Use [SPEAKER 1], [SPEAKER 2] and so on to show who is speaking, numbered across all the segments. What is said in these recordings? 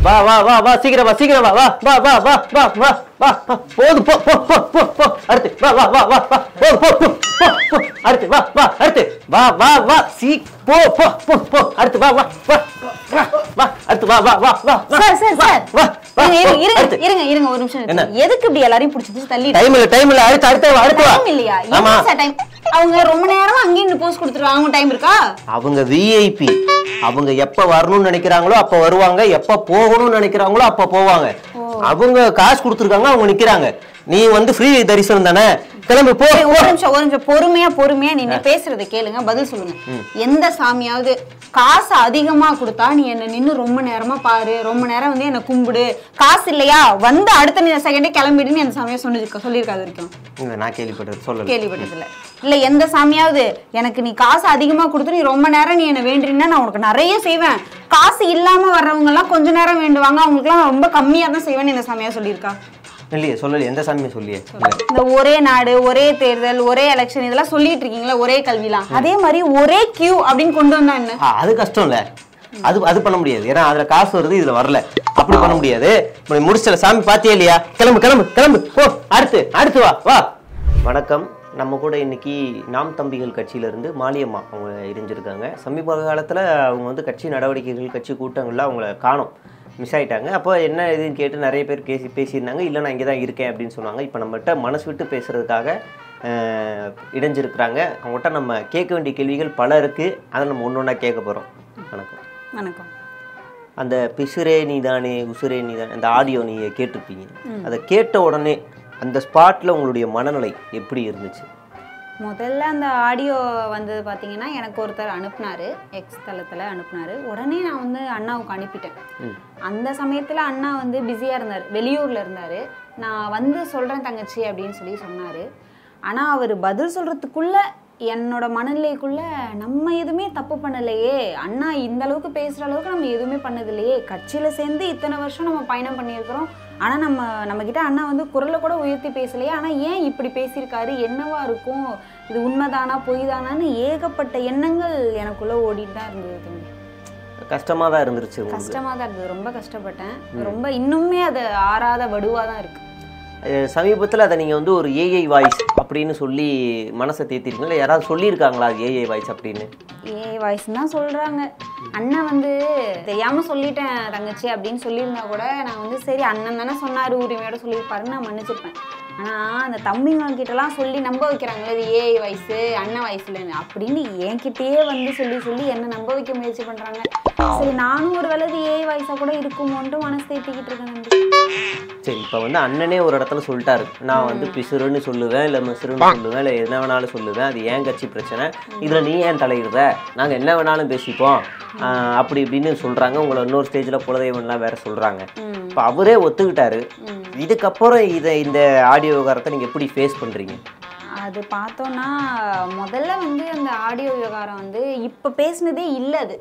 [SPEAKER 1] வா வா வா வா சீக்கிரம் வா சீக்கிரம் வா வா வா வா வா வா வா வா வா போது போ போ போ போ போ அடுத்து வா வா வா வா வா போது போ போ போ போ அடுத்து வா வா அடுத்து வா வா வா சீ போ போ போ போ அடுத்து வா வா வா வா வா அடுத்து வா வா வா வா வா
[SPEAKER 2] சார் சார்
[SPEAKER 1] வா,
[SPEAKER 2] சார்
[SPEAKER 1] வா வா
[SPEAKER 2] இருங்க,
[SPEAKER 1] போ,
[SPEAKER 2] இருங்க
[SPEAKER 1] அடுத்து.
[SPEAKER 2] இருங்க இருங்க ஒரு நிமிஷம்
[SPEAKER 1] என்ன?
[SPEAKER 2] இருங்க. எதுக்கு இப்படி எல்லாரையும் பிடிச்சி பிடிச்சி தள்ளி
[SPEAKER 1] டைம் இல்ல டைம் இல்ல அடுத்து அடுத்து வா அடுத்து வா
[SPEAKER 2] டைம் இல்லையா
[SPEAKER 1] ஆமா
[SPEAKER 2] என்ன சார் டைம் அவங்க ரொம்ப நேரமா அங்கேயும் நின்னு போஸ்ட் கொடுத்துருவாங்க அவங்க டைம் இருக்கா
[SPEAKER 1] அவங்க விஐபி அவங்க எப்ப வரணும்னு நினைக்கிறாங்களோ அப்ப வருவாங்க எப்ப போகணும்னு நினைக்கிறாங்களோ அப்ப போவாங்க அவங்க காசு கொடுத்துருக்காங்க அவங்க நிக்கிறாங்க நீ வந்து ஃப்ரீ தரிசனம் தானே கிளம்பு போ
[SPEAKER 2] ஏய், ஒரு நிமிஷம் ஒரு நிமிஷம் பொறுமையா பொறுமையா நீங்க பேசுறதை கேளுங்க பதில் சொல்லுங்க எந்த சாமியாவது காசு அதிகமா கொடுத்தா நீ என்ன நின்னு ரொம்ப நேரமா பாரு ரொம்ப நேரம் வந்து என்ன கும்பிடு காசு இல்லையா வந்து அடுத்த செகண்டே கிளம்பிடுன்னு அந்த சாமியா சொன்னது சொல்லியிருக்காது வரைக்கும்
[SPEAKER 1] இங்க நான் கேள்விப்பட்டது சொல்லல
[SPEAKER 2] கேள்விப்பட்டது இல்ல இல்ல எந்த சாமியாவது எனக்கு நீ காசு அதிகமா கொடுத்து நீ ரொம்ப நேரம் நீ என்ன வேண்டுறீன்னா நான் உனக்கு நிறைய செய்வேன் காசு இல்லாம வர்றவங்க எல்லாம் கொஞ்ச நேரம் வேண்டுவாங்க அவங்களுக்கு எல்லாம் ரொம்ப கம்மியா தான் செய்வேன்னு இந்த சாமியா சொல்லியிருக்கா
[SPEAKER 1] இல்லையே சொல்லலையே எந்த சாமியும் சொல்லியே இல்ல.
[SPEAKER 2] இந்த ஒரே நாடு ஒரே தேர்தல் ஒரே எலெக்ஷன் இதெல்லாம் சொல்லிட்டு இருக்கீங்களா ஒரே கல்விலாம் அதே மாதிரி ஒரே கியூ அப்படின்னு கொண்டு வந்தா என்ன
[SPEAKER 1] ஆ, அது கஷ்டம் இல்ல அது அது பண்ண முடியாது ஏன்னா அதுல காசு வருது இதுல வரல அப்படி பண்ண முடியாது இப்ப நீ முடிச்சல சாமி பாத்தியா இல்லையா கிளம்பு கிளம்பு கிளம்பு போ அடுத்து அடுத்து வா வா வணக்கம் நம்ம கூட இன்னைக்கு நாம் தம்பிகள் கட்சியில இருந்து மாலியம்மா அவங்க இணைஞ்சிருக்காங்க சமீப காலத்துல அவங்க வந்து கட்சி நடவடிக்கைகள் கட்சி கூட்டங்கள்ல அவங்கள காணோம் மிஸ் ஆயிட்டாங்க அப்போ என்ன இதுன்னு கேட்டு நிறைய பேர் பேசி பேசியிருந்தாங்க இல்லை நான் இங்கே தான் இருக்கேன் அப்படின்னு சொன்னாங்க இப்போ நம்மகிட்ட மனசு விட்டு பேசுறதுக்காக அஹ், இணைஞ்சிருக்கிறாங்க அவங்ககிட்ட நம்ம கேட்க வேண்டிய கேள்விகள் பல இருக்கு அதை நம்ம ஒன்று ஒன்றா கேட்க போகிறோம் வணக்கம்
[SPEAKER 2] வணக்கம்
[SPEAKER 1] அந்த பிசுரே நீதானே உசுரே நீதானே அந்த ஆடியோ நீங்கள் கேட்டிருப்பீங்க அதை கேட்ட உடனே அந்த ஸ்பாட்டில் உங்களுடைய மனநிலை எப்படி இருந்துச்சு
[SPEAKER 2] முதல்ல அந்த ஆடியோ வந்தது பார்த்தீங்கன்னா எனக்கு ஒருத்தர் அனுப்புனாரு எக்ஸ் தளத்தில் அனுப்புனாரு உடனே நான் வந்து அண்ணாவுக்கு அனுப்பிட்டேன்
[SPEAKER 1] ம்.
[SPEAKER 2] அந்த சமயத்தில் அண்ணா வந்து பிஸியாக இருந்தார் வெளியூரில் இருந்தார் நான் வந்து சொல்கிறேன் தங்கச்சி அப்படின்னு சொல்லி சொன்னார் ஆனால் அவர் பதில் சொல்கிறதுக்குள்ள என்னோட மனநிலைக்குள்ள நம்ம எதுவுமே தப்பு பண்ணலையே அண்ணா இந்த அளவுக்கு பேசுகிற அளவுக்கு நம்ம எதுவுமே பண்ணதில்லையே கட்சியில் சேர்ந்து இத்தனை வருஷம் நம்ம பயணம் பண்ணியிருக்கிறோம் ஆனால் நம்ம நம்மக்கிட்ட அண்ணா வந்து குரலை கூட உயர்த்தி பேசலையே ஆனால் ஏன் இப்படி பேசியிருக்காரு என்னவா இருக்கும் இது உண்மைதானா பொய் தானான்னு ஏகப்பட்ட எண்ணங்கள் எனக்குள்ளே ஓடிட்டு தான் இருந்தது தம்பி
[SPEAKER 1] கஷ்டமாக தான் இருந்துருச்சு உங்களுக்கு
[SPEAKER 2] கஷ்டமாக தான் இருந்தது ரொம்ப கஷ்டப்பட்டேன் ரொம்ப இன்னுமே அது ஆறாத வடுவாக தான் இருக்கு
[SPEAKER 1] சமீபத்தில் அதை நீங்கள் வந்து ஒரு ஏஐ வாய்ஸ் அப்படின்னு சொல்லி மனசை தேத்திருக்கீங்களா யாராவது சொல்லியிருக்காங்களா ஏஐ வாய்ஸ் அப்படின்னு
[SPEAKER 2] ஏ வாய்ஸ் தான் சொல்றாங்க அண்ணன் வந்து தெரியாம சொல்லிட்டேன் தங்கச்சி அப்படின்னு சொல்லியிருந்தா கூட நான் வந்து சரி அண்ணன் தானே சொன்னாரு உரிமையோட சொல்லியிருப்பாருன்னு நான் மன்னிச்சிருப்பேன் ஆனா அந்த தம்பிங்க கிட்டலாம் சொல்லி நம்ப வைக்கிறாங்களே இது ஏ வயசு அண்ணன் வயசுலன்னு அப்படின்னு என்கிட்டயே வந்து சொல்லி சொல்லி என்ன நம்ப வைக்க முயற்சி பண்றாங்க சரி நானும் ஒரு வேலை இது ஏ வயசா கூட இருக்குமோன்ட்டு மனசு தேத்திக்கிட்டு இருக்கேன் நம்பி
[SPEAKER 1] சரி இப்போ வந்து அண்ணனே ஒரு இடத்துல சொல்லிட்டாரு நான் வந்து பிசுறுன்னு சொல்லுவேன் இல்லை மிசுறுன்னு சொல்லுவேன் இல்லை என்ன வேணாலும் சொல்லுவேன் அது ஏன் கட்சி பிரச்சனை இதில் நீ ஏன் தலையிடுற நாங்கள் என்ன வேணாலும் பேசிப்போம் ஆஹ் அப்படி இப்படின்னு சொல்கிறாங்க உங்களை இன்னொரு ஸ்டேஜில் குலதெய்வம்லாம் வேற சொல்கிறாங்க
[SPEAKER 2] ம்.
[SPEAKER 1] இப்போ அவரே ஒத்துக்கிட்டாரு
[SPEAKER 2] ம்.
[SPEAKER 1] இதுக்கப்புறம் இதை இந்த ஆடியோ விவகாரத்தை நீங்கள் எப்படி ஃபேஸ் பண்ணுறீங்க
[SPEAKER 2] அது பார்த்தோன்னா முதல்ல வந்து அந்த ஆடியோ விவகாரம் வந்து இப்போ பேசுனதே இல்லை அது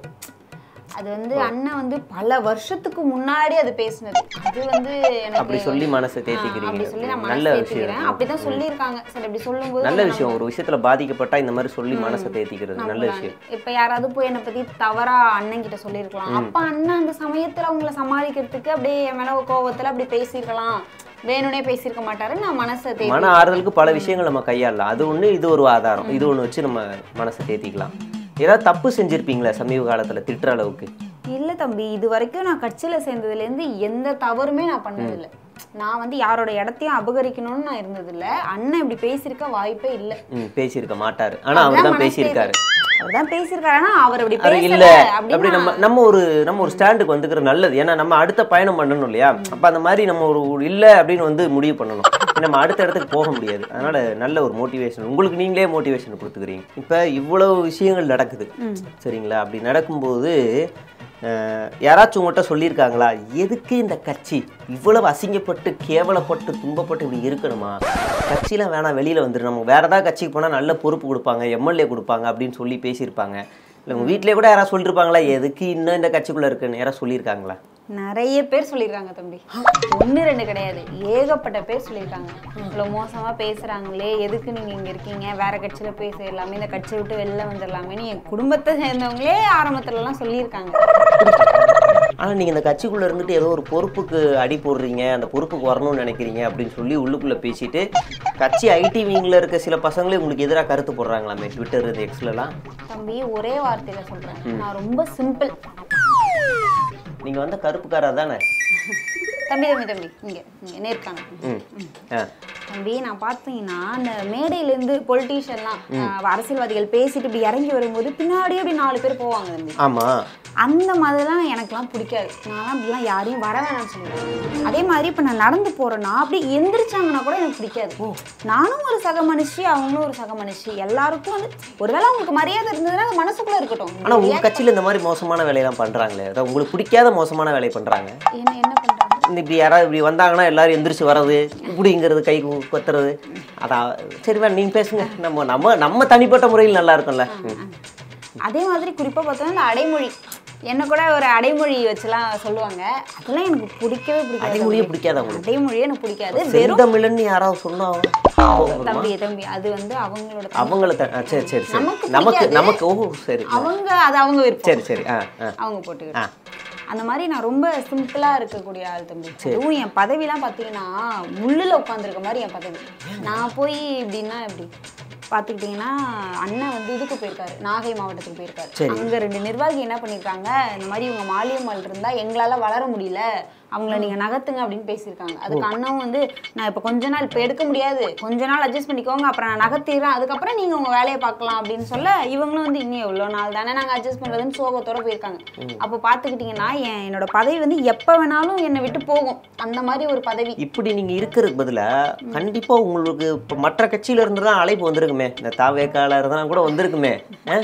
[SPEAKER 2] அது வந்து அண்ணன் வந்து பல வருஷத்துக்கு முன்னாடி அது பேசுனது அது வந்து எனக்கு
[SPEAKER 1] அப்படி சொல்லி மனசை
[SPEAKER 2] ஆ, அப்படி
[SPEAKER 1] தேத்திக்கிறீங்க
[SPEAKER 2] சொல்லி நான்
[SPEAKER 1] நல்ல
[SPEAKER 2] மனசு
[SPEAKER 1] விஷயம்
[SPEAKER 2] தேத்திக்கிறேன் அப்படிதான் சொல்லியிருக்காங்க சரி அப்படி சொல்லும்போது
[SPEAKER 1] நல்ல விஷயம் ஒரு விஷயத்துல பாதிக்கப்பட்டா இந்த மாதிரி சொல்லி மனசை தேத்திக்கிறது நல்ல விஷயம்
[SPEAKER 2] இப்ப யாராவது போய் என்னை பத்தி தவறா அண்ணன் கிட்ட சொல்லியிருக்கலாம் அப்ப அண்ணன் அந்த சமயத்துல அவங்கள சமாளிக்கிறதுக்கு அப்படியே என் மேல கோவத்துல அப்படி பேசியிருக்கலாம் வேணும்னே பேசியிருக்க மாட்டாரு நான் மனசை தேத்தி
[SPEAKER 1] மன ஆறுதலுக்கு பல விஷயங்கள் நம்ம கையாளலாம் அது ஒண்ணு இது ஒரு ஆதாரம் இது ஒண்ணு வச்சு நம்ம மனசை தேத்திக்கலாம் ஏதாவது தப்பு செஞ்சிருப்பீங்களா சமீப காலத்துல திட்டுற அளவுக்கு
[SPEAKER 2] இல்ல தம்பி இது வரைக்கும் நான் கட்சியில சேர்ந்ததுல இருந்து எந்த தவறுமே நான் பண்ணதில்லை நான் வந்து யாரோட இடத்தையும் அபகரிக்கணும்னு நான் இருந்ததில்ல அண்ணன் இப்படி பேசியிருக்க வாய்ப்பே இல்லை
[SPEAKER 1] ம் பேசியிருக்க மாட்டாரு ஆனா அவர் தான் பேசியிருக்காரு
[SPEAKER 2] அவர்தான் பேசியிருக்காரு ஆனா அவர் அப்படி
[SPEAKER 1] அது இல்ல
[SPEAKER 2] பேசல
[SPEAKER 1] அப்படி
[SPEAKER 2] அப்படின்னு
[SPEAKER 1] நம்ம நம்ம ஒரு நம்ம ஒரு ஸ்டாண்டுக்கு வந்துக்கிற நல்லது ஏன்னா நம்ம அடுத்த பயணம் பண்ணணும் இல்லையா அப்ப அந்த மாதிரி நம்ம ஒரு ஒரு இல்ல அப்படின்னு வந்து முடிவு பண்ணணும் நம்ம அடுத்த இடத்துக்கு போக முடியாது அதனால நல்ல ஒரு மோட்டிவேஷன் உங்களுக்கு நீங்களே மோட்டிவேஷன் கொடுத்துக்கிறீங்க இப்ப இவ்வளவு விஷயங்கள் நடக்குது சரிங்களா அப்படி நடக்கும்போது அஹ், யாராச்சும் உங்கள்கிட்ட சொல்லியிருக்காங்களா எதுக்கு இந்த கட்சி இவ்வளவு அசிங்கப்பட்டு கேவலப்பட்டு துன்பப்பட்டு இப்படி இருக்கணுமா கட்சிலாம் வேணாம் வெளியில வந்துரு நம்ம வேற ஏதாவது கட்சிக்கு போனா நல்ல பொறுப்பு கொடுப்பாங்க எம்எல்ஏ கொடுப்பாங்க அப்படின்னு சொல்லி பேசியிருப்பாங்க இல்லை உங்கள் வீட்டிலே கூட யாராவது சொல்லியிருப்பாங்களா எதுக்கு இன்னும் இந்த கட்சிக்குள்ளே இருக்குன்னு யாராவது சொல்லியிருக்காங்களா
[SPEAKER 2] நிறைய பேர் சொல்லியிருக்காங்க தம்பி ஒன்று ரெண்டு கிடையாது ஏகப்பட்ட பேர் சொல்லியிருக்காங்க இவ்வளோ மோசமாக பேசுகிறாங்களே எதுக்கு நீங்கள் இங்கே இருக்கீங்க வேற கட்சியில் போய் சேரலாமே இந்த கட்சியை விட்டு வெளில வந்துடலாமேன்னு என் குடும்பத்தை சேர்ந்தவங்களே ஆரம்பத்துலலாம் சொல்லியிருக்காங்க
[SPEAKER 1] ஆனால் நீங்கள் இந்த கட்சிக்குள்ளே இருந்துட்டு ஏதோ ஒரு பொறுப்புக்கு அடி போடுறீங்க அந்த பொறுப்புக்கு வரணும்னு நினைக்கிறீங்க அப்படின்னு சொல்லி உள்ளுக்குள்ளே பேசிட்டு கட்சி ஐடி விங்கில் இருக்க சில பசங்களே உங்களுக்கு எதிராக கருத்து போடுறாங்களாமே ட்விட்டர் இது எக்ஸ்லலாம்
[SPEAKER 2] தம்பி ஒரே வார்த்தையில சொல்றேன் நான் ரொம்ப சிம்பிள்
[SPEAKER 1] நீங்கள் வந்த கருப்புக்காரா தானே
[SPEAKER 2] தம்பி தம்பி தம்பி இங்க இங்க நேர்காண
[SPEAKER 1] ம் ஆ
[SPEAKER 2] தம்பி நான் பார்த்தீங்கன்னா அந்த மேடையிலேருந்து பொலிட்டீஷியன்லாம் அரசியல்வாதிகள் பேசிட்டு இப்படி இறங்கி வரும்போது பின்னாடியே இப்படி நாலு பேர் போவாங்க தம்பி
[SPEAKER 1] ஆமாம்
[SPEAKER 2] அந்த மாதிரிலாம் எனக்குலாம் பிடிக்காது நான்லாம் இப்படிலாம் யாரையும் வர வேணாம்னு சொல்லுவேன் அதே மாதிரி இப்போ நான் நடந்து போகிறேன்னா அப்படி எந்திரிச்சாங்கன்னா கூட எனக்கு பிடிக்காது நானும் ஒரு சக மனுஷி அவங்களும் ஒரு சக மனுஷி எல்லாருக்கும் வந்து ஒருவேளை அவங்களுக்கு மரியாதை இருந்ததுன்னா அது மனசுக்குள்ள இருக்கட்டும்
[SPEAKER 1] ஆனால் உங்கள் கட்சியில் இந்த மாதிரி மோசமான வேலையெல்லாம் பண்ணுறாங்களே அதான் உங்களுக்கு பிடிக்காத மோசமான வேலையை பண்ணுறாங்க
[SPEAKER 2] என்ன என்ன பண்ணுறாங்க
[SPEAKER 1] இந்த இப்படி யாராவது இப்படி வந்தாங்கன்னா எல்லாரும் எந்திரிச்சு வர்றது இப்படிங்கிறது கை கு- கொத்துறது அதான் சரி வேணா நீங்கள் பேசுங்க நம்ம நம்ம நம்ம தனிப்பட்ட முறையில் நல்லா இருக்கும்ல ம்.
[SPEAKER 2] அதே மாதிரி குறிப்பாக பார்த்தோன்னா இந்த அடைமொழி என்ன கூட ஒரு அடைமொழி வச்சுலாம் சொல்லுவாங்க அதெல்லாம் எனக்கு பிடிக்கவே பிடிக்காது
[SPEAKER 1] அடைமொழியே பிடிக்காதா உங்களுக்கு
[SPEAKER 2] அடைமொழியே எனக்கு பிடிக்காது வெறும்
[SPEAKER 1] செந்தமிழன்னு யாராவது சொன்னாங்க
[SPEAKER 2] தம்பி தம்பி அது வந்து அவங்களோட தம்பி.
[SPEAKER 1] அவங்கள த- ஆ, சரி சரி சரி
[SPEAKER 2] நமக்கு
[SPEAKER 1] நமக்கு
[SPEAKER 2] பிடிக்காது.
[SPEAKER 1] நமக்கு ஓ சரி
[SPEAKER 2] அவங்க அது அவங்க விருப்பம்
[SPEAKER 1] சரி சரி ஆ ஆ
[SPEAKER 2] அவங்க போட்டுக்கிட்டு அந்த மாதிரி நான் ரொம்ப சிம்பிளா இருக்கக்கூடிய ஆள் தம்பி அதுவும் என் பதவிலாம் பார்த்தீங்கன்னா முள்ளுல உட்காந்துருக்க மாதிரி என் பதவி நான் போய் இப்படின்னா எப்படி பார்த்துக்கிட்டிங்கன்னா அண்ணன் வந்து இதுக்கு போயிருக்காரு நாகை மாவட்டத்துக்கு போயிருக்காரு அங்க ரெண்டு நிர்வாகி என்ன பண்ணியிருக்காங்க இந்த மாதிரி இவங்க மாலியம்மாள் இருந்தா எங்களால வளர முடியல அவங்கள நீங்க நகர்த்துங்க அப்படின்னு பேசியிருக்காங்க அதுக்கு அண்ணன் வந்து நான் இப்போ கொஞ்ச நாள் இப்போ எடுக்க முடியாது கொஞ்ச நாள் அட்ஜஸ்ட் பண்ணிக்கோங்க அப்புறம் நான் நகர்த்திடுறேன் அதுக்கப்புறம் நீங்க உங்க வேலையை பார்க்கலாம் அப்படின்னு சொல்ல இவங்களும் வந்து இன்னும் எவ்வளோ நாள் தானே நாங்க அட்ஜஸ்ட் பண்றதுன்னு சோகத்தோட போயிருக்காங்க அப்போ பார்த்துக்கிட்டிங்கன்னா என் என்னோட பதவி வந்து எப்போ வேணாலும் என்னை விட்டு போகும் அந்த மாதிரி ஒரு பதவி
[SPEAKER 1] இப்படி நீங்க இருக்கிறதுக்கு பதிலா கண்டிப்பா உங்களுக்கு இப்போ மற்ற கட்சியில இருந்து தான் அழைப்பு வந்திருக்குமே இந்த தாவேக்கால இருந்தா கூட வந்திருக்குமே ஆ?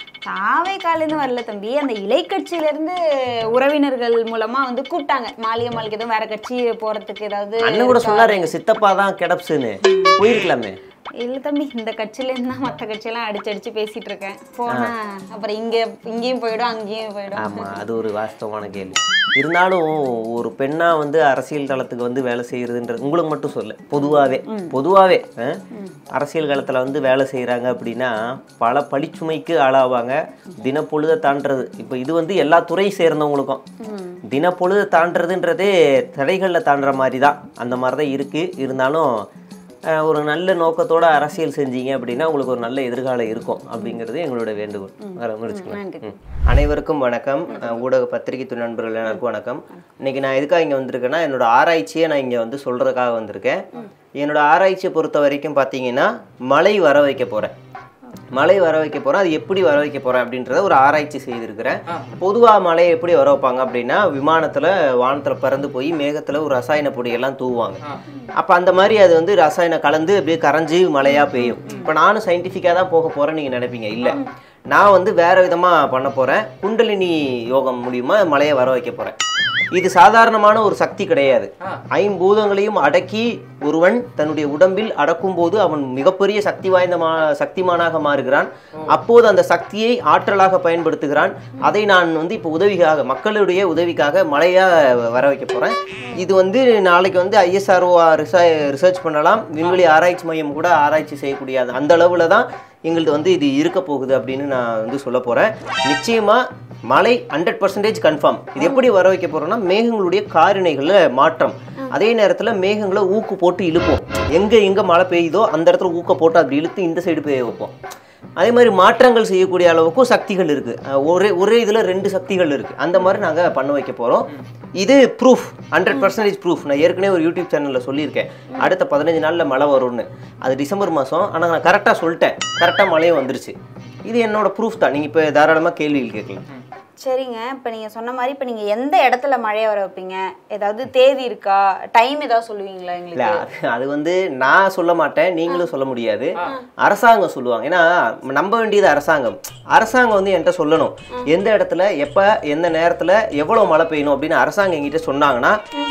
[SPEAKER 2] தாவே காலேருந்து வரல தம்பி அந்த இலை கட்சியில இருந்து உறவினர்கள் மூலமா வந்து கூப்பிட்டாங்க மாலியம்மாளுக்கு எதுவும் வேற கட்சி போறதுக்கு ஏதாவது
[SPEAKER 1] அண்ணன் கூட சொன்னாரு எங்க சித்தப்பா தான் கிடப்ஸுன்னு போயிருக்கலாமே
[SPEAKER 2] இல்ல தம்பி இந்த கட்சியில இருந்து தான் மற்ற கட்சியெல்லாம் அடிச்சு அடிச்சு பேசிட்டு இருக்கேன் போனா அப்புறம் இங்க இங்கேயும் போயிடும் அங்கேயும் போயிடும்
[SPEAKER 1] ஆமா அது ஒரு வாஸ்தவமான கேள்வி இருந்தாலும் ஒரு பெண்ணா வந்து அரசியல் களத்துக்கு வந்து வேலை செய்யறதுன்றது உங்களுக்கு மட்டும் சொல்ல பொதுவாவே பொதுவாவே ஆ? அரசியல் களத்துல வந்து வேலை செய்யறாங்க அப்படின்னா பல பழிச்சுமைக்கு ஆளாவாங்க தினப்பொழுதை தாண்டறது இப்போ இது வந்து எல்லா துறை சேர்ந்தவங்களுக்கும் தினப்பொழுதை தாண்டறதுன்றதே தடைகளில் தாண்டுற மாதிரி தான் அந்த மாதிரி தான் இருக்கு இருந்தாலும் அஹ், ஒரு நல்ல நோக்கத்தோட அரசியல் செஞ்சீங்க அப்படின்னா உங்களுக்கு ஒரு நல்ல எதிர்காலம் இருக்கும் அப்படிங்கிறது எங்களோட வேண்டுகோள் வர முடிச்சுக்கலாம்
[SPEAKER 2] நன்றி.
[SPEAKER 1] ம். அனைவருக்கும் வணக்கம் அஹ், ஊடக பத்திரிகை துணை நண்பர்கள் எல்லாருக்கும் வணக்கம் இன்னைக்கு நான் எதுக்காக இங்கே வந்திருக்கேன்னா என்னோட ஆராய்ச்சியை நான் இங்கே வந்து சொல்றதுக்காக வந்திருக்கேன் என்னோட ஆராய்ச்சியை பொறுத்த வரைக்கும் பார்த்தீங்கன்னா மழை வர வைக்க போறேன் மழை வர வைக்க போறேன் அது எப்படி வர வைக்க போறேன் அப்படின்றத ஒரு ஆராய்ச்சி செய்திருக்கிறேன் பொதுவாக மழையை எப்படி வர வைப்பாங்க அப்படின்னா விமானத்துல வானத்துல பறந்து போய் மேகத்துல ஒரு ரசாயன பொடியெல்லாம் தூவுவாங்க அப்ப அந்த மாதிரி அது வந்து ரசாயனம் கலந்து அப்படியே கரைஞ்சு மழையா பெய்யும் இப்ப நானும் சயின்டிஃபிக்காக தான் போக போறேன்னு நீங்க நினைப்பீங்க இல்ல நான் வந்து வேற விதமா பண்ண போறேன் குண்டலினி யோகம் மூலியமா மழையை வர வைக்க போறேன் இது சாதாரணமான ஒரு சக்தி கிடையாது ஐம்பூதங்களையும் அடக்கி ஒருவன் தன்னுடைய உடம்பில் அடக்கும் போது அவன் மிகப்பெரிய சக்தி வாய்ந்த மா சக்திமானாக மாறுகிறான் அப்போது அந்த சக்தியை ஆற்றலாக பயன்படுத்துகிறான் அதை நான் வந்து இப்போ உதவிக்காக மக்களுடைய உதவிக்காக மழையா வர வைக்க போறேன் இது வந்து நாளைக்கு வந்து ஐஎஸ்ஆர்ஓ ரிசர்ச் பண்ணலாம் விண்வெளி ஆராய்ச்சி மையம் கூட ஆராய்ச்சி செய்யக்கூடிய அந்த- அந்த அளவுல தான் எங்கள்ட்ட வந்து இது இருக்க போகுது அப்படின்னு நான் வந்து சொல்ல போறேன் நிச்சயமா மழை ஹண்ட்ரட் பர்சன்டேஜ் கன்ஃபார்ம் இது எப்படி வர வைக்க போறோம்னா மேகங்களுடைய காரிணைகள்ல மாற்றம் அதே நேரத்துல மேகங்களை ஊக்கு போட்டு இழுப்போம் எங்க எங்க மழை பெய்யுதோ அந்த இடத்துல ஊக்க போட்டு அப்படி இழுத்து இந்த சைடு பெய்ய வைப்போம் அதே மாதிரி மாற்றங்கள் செய்யக்கூடிய அளவுக்கும் சக்திகள் இருக்கு அஹ் ஒரே ஒரே இதுல ரெண்டு சக்திகள் இருக்கு அந்த மாதிரி நாங்க பண்ண வைக்க போறோம் இது ப்ரூஃப் ஹண்ட்ரட் பர்சன்டேஜ் ப்ரூஃப் நான் ஏற்கனவே ஒரு யூடியூப் சேனல்ல சொல்லியிருக்கேன் அடுத்த பதினஞ்சு நாள்ல மழை வரும்னு அது டிசம்பர் மாசம் ஆனா நான் கரெக்டா சொல்லிட்டேன் கரெக்டா மழையும் வந்துருச்சு இது என்னோட ப்ரூஃப் தான் நீங்க இப்ப தாராளமா கேள்விகள் கேட்கலாம்
[SPEAKER 2] சரிங்க இப்போ நீங்கள் சொன்ன மாதிரி இப்போ நீங்கள் எந்த இடத்துல மழையை வர வைப்பீங்க ஏதாவது தேதி இருக்கா டைம் ஏதாவது சொல்லுவீங்களா
[SPEAKER 1] இல்ல
[SPEAKER 2] எங்களுக்கு
[SPEAKER 1] அது- அது வந்து நான் சொல்ல மாட்டேன் நீங்களும் சொல்ல முடியாது அரசாங்கம் சொல்லுவாங்க ஏன்னா நம்ப வேண்டியது அரசாங்கம் அரசாங்கம் வந்து என்கிட்ட சொல்லணும் எந்த இடத்துல எப்ப எந்த நேரத்துல எவ்வளவு மழை பெய்யணும் அப்படின்னு அரசாங்கம் என்கிட்ட சொன்னாங்கன்னா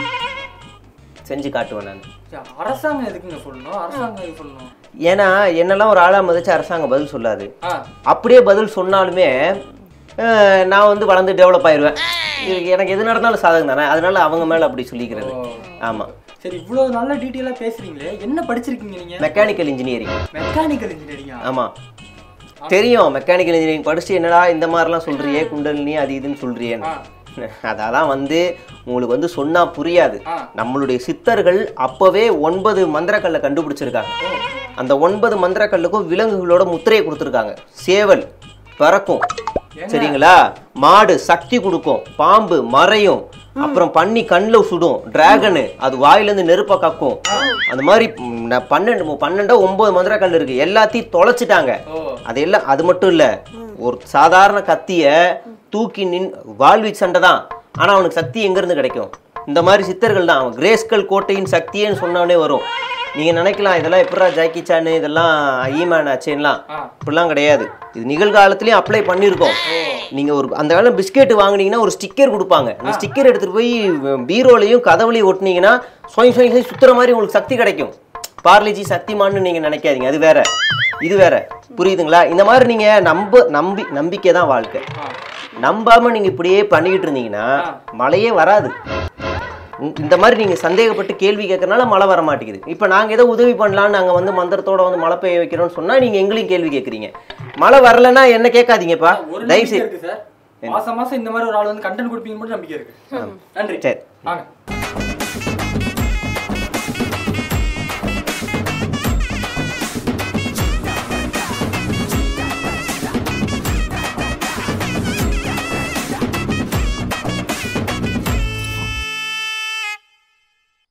[SPEAKER 1] செஞ்சு காட்டுவேன் நான்
[SPEAKER 3] சரி, அரசாங்கம் எதுக்குங்க சொல்லணும் அரசாங்கம் எதுக்கு சொல்லணும்
[SPEAKER 1] ஏன்னா என்னெல்லாம் ஒரு ஆளா மதிச்சு அரசாங்கம் பதில் சொல்லாது
[SPEAKER 3] ஆ
[SPEAKER 1] அப்படியே பதில் சொன்னாலுமே அஹ், நான் வந்து வளர்ந்து டெவலப் ஆயிடுவேன் இது எனக்கு எது நடந்தாலும் சாதகம் தானே அதனால அவங்க மேல அப்படி சொல்லிக்கிறது ஆமா
[SPEAKER 3] சரி இவ்வளவு நல்ல டீட்டெயிலா பேசுறீங்களே என்ன படிச்சிருக்கீங்க நீங்க
[SPEAKER 1] மெக்கானிக்கல் இன்ஜினியரிங்
[SPEAKER 3] மெக்கானிக்கல் இன்ஜினியரிங்கா
[SPEAKER 1] ஆமா தெரியும் மெக்கானிக்கல் இன்ஜினியரிங் படிச்சு என்னடா இந்த மாதிரிலாம் சொல்றியே குண்டலினி அது இதுன்னு சொல்றியேன்னு அதெல்லாம் வந்து உங்களுக்கு வந்து சொன்னா புரியாது
[SPEAKER 3] ஆ.
[SPEAKER 1] நம்மளுடைய சித்தர்கள் அப்பவே ஒன்பது மந்திரக்கல்லை கண்டுபிடிச்சிருக்காங்க அந்த ஒன்பது மந்திரக்கல்லுக்கும் விலங்குகளோட முத்திரையை கொடுத்துருக்காங்க சேவல் பறக்கும் சரிங்களா மாடு சக்தி கொடுக்கும் பாம்பு மறையும் அப்புறம் பன்னி கண்ணில் சுடும் டிராகனு அது வாயிலேருந்து நெருப்ப கக்கும் அந்த மாதிரி ம், நான் பன்னெண்டு பன்னெண்டோ ஒன்பது மந்திரக்கல் இருக்கு எல்லாத்தையும் தொலைச்சிட்டாங்க
[SPEAKER 3] ஓ
[SPEAKER 1] அது எல்லாம் அது மட்டும் இல்ல ஒரு சாதாரண கத்திய தூக்கி நின் வாழ்வி சண்டை தான் ஆனா அவனுக்கு சக்தி எங்க இருந்து கிடைக்கும் இந்த மாதிரி சித்தர்கள் தான் அவன் கிரேஸ்கல் கோட்டையின் சக்தியேன்னு சொன்னவனே வரும் நீங்க நினைக்கலாம் இதெல்லாம் எப்படா ஜாக்கி சான் இதெல்லாம் ஈமேன் ஆச்சேன்லாம்
[SPEAKER 3] ஆ.
[SPEAKER 1] இப்படிலாம் கிடையாது இது நிகழ்காலத்திலயும் அப்ளை பண்ணியிருக்கோம் நீங்க ஒரு அந்த காலம் பிஸ்கெட் வாங்குனீங்கன்னா ஒரு ஸ்டிக்கர் கொடுப்பாங்க அந்த ஸ்டிக்கர் எடுத்துட்டு போய் பீரோலையும் கதவுலையும் ஒட்டினீங்கன்னா சொய் சொய் சொய் சுத்துற மாதிரி உங்களுக்கு சக்தி கிடைக்கும் பார்லிஜி சக்திமான்னு நீங்க நினைக்காதீங்க அது வேற இது வேற புரியுதுங்களா இந்த மாதிரி நீங்க நம்ப நம்பி நம்பிக்கை தான் வாழ்க்கை
[SPEAKER 3] ஆ.
[SPEAKER 1] நம்பாம நீங்க இப்படியே பண்ணிக்கிட்டு இருந்தீங்கன்னா மழையே வராது உம், இந்த மாதிரி நீங்க சந்தேகப்பட்டு கேள்வி கேட்கறனால மழை வர மாட்டேங்குது இப்போ நாங்க ஏதோ உதவி பண்ணலாம்னு நாங்க வந்து மந்திரத்தோட வந்து மழை பெய்ய வைக்கிறோம்னு சொன்னா நீங்க எங்களையும் கேள்வி கேட்குறீங்க மழை வரலன்னா என்ன கேட்காதீங்கப்பா
[SPEAKER 3] ஒரு
[SPEAKER 1] தயவு
[SPEAKER 3] நம்பிக்கை
[SPEAKER 1] செய்து
[SPEAKER 3] இருக்கு சார் மாசம் மாசம் இந்த மாதிரி ஒரு ஆள் வந்து கண்டென்ட் கொடுப்பீங்க மட்டும் நம்பிக்கை இருக்கு நன்றி
[SPEAKER 1] சரி
[SPEAKER 3] வாங்க